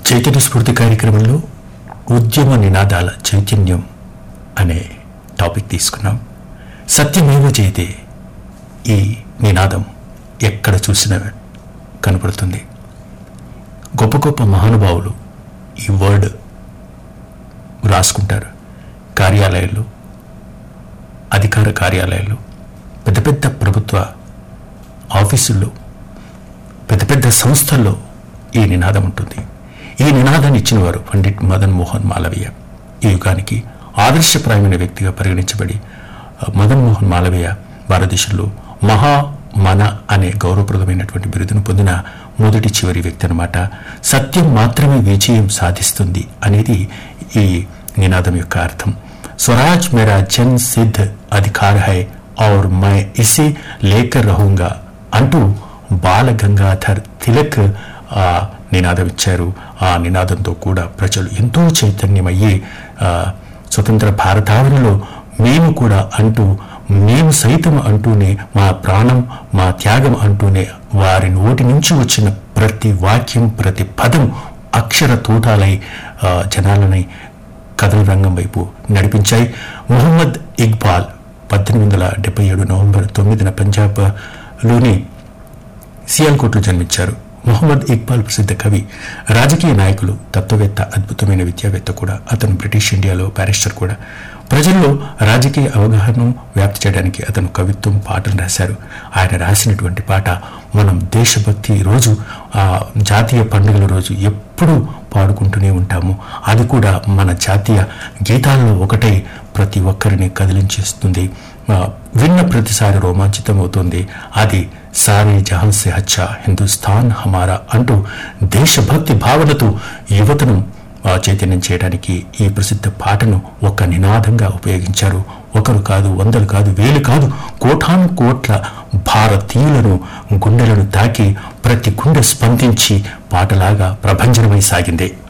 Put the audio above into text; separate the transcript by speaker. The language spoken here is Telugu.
Speaker 1: చైతన్య స్ఫూర్తి కార్యక్రమంలో ఉద్యమ నినాదాల చైతన్యం అనే టాపిక్ తీసుకున్నాం సత్యమేవ జయతే ఈ నినాదం ఎక్కడ చూసినా కనపడుతుంది గొప్ప గొప్ప మహానుభావులు ఈ వర్డ్ రాసుకుంటారు కార్యాలయాల్లో అధికార కార్యాలయాల్లో పెద్ద పెద్ద ప్రభుత్వ ఆఫీసుల్లో పెద్ద పెద్ద సంస్థల్లో ఈ నినాదం ఉంటుంది ఈ నినాదాన్ని ఇచ్చిన వారు పండిట్ మదన్ మోహన్ మాలవీయ ఈ యుగానికి ఆదర్శప్రాయమైన వ్యక్తిగా పరిగణించబడి ఆ, మదన్ మోహన్ మాలవీయ భారతదేశంలో మహా మన అనే గౌరవప్రదమైనటువంటి బిరుదును పొందిన మొదటి చివరి వ్యక్తి అనమాట సత్యం మాత్రమే విజయం సాధిస్తుంది అనేది ఈ నినాదం యొక్క అర్థం స్వరాజ్ మేరా జన్ సిద్ధ్ అధికార్ హై और मैं इसे లేకర్ रहूंगा అంటూ బాల గంగాధర్ తిలక్ ఆ నినాదం ఇచ్చారు ఆ నినాదంతో కూడా ప్రజలు ఎంతో చైతన్యమయ్యి ఆ, స్వతంత్ర భారతావనిలో మేము కూడా అంటూ మేము సైతం అంటూనే మా ప్రాణం మా త్యాగం అంటూనే వారి నోటి నుంచి వచ్చిన ప్రతి వాక్యం ప్రతి పదం అక్షర తూటాలై ఆ, జనాలని కథల రంగం వైపు నడిపించాయి మొహమ్మద్ ఇక్బాల్ పద్దెనిమిది వందల డెబ్బై ఏడు నవంబర్ తొమ్మిదిన పంజాబ్లోని సియాల్కోట్లో జన్మించారు మొహమ్మద్ ఇక్బాల్ ప్రసిద్ధ కవి రాజకీయ నాయకులు తత్వవేత్త అద్భుతమైన విద్యావేత్త కూడా అతను బ్రిటిష్ ఇండియాలో బ్యారిస్టర్ కూడా ప్రజల్లో రాజకీయ అవగాహనను వ్యాప్తి చేయడానికి అతను కవిత్వం పాటలు రాశారు ఆయన రాసినటువంటి పాట మనం దేశభక్తి రోజు ఆ జాతీయ పండుగల రోజు ఎప్పుడూ పాడుకుంటూనే ఉంటాము అది కూడా మన జాతీయ గీతాల్లో ఒకటై ప్రతి ఒక్కరిని కదిలించేస్తుంది ఆ, విన్న ప్రతిసారి రోమాంచితం అవుతుంది అది సారే జహాన్ సే అచ్చా హిందుస్థాన్ హమారా అంటూ దేశభక్తి భావనతో యువతను ఆ, చైతన్యం చేయడానికి ఈ ప్రసిద్ధ పాటను ఒక నినాదంగా ఉపయోగించారు ఒకరు కాదు వందలు కాదు వేలు కాదు కోటాను కోట్ల భారతీయులను గుండెలను తాకి ప్రతి గుండె స్పందించి పాటలాగా ప్రభంజనమై సాగింది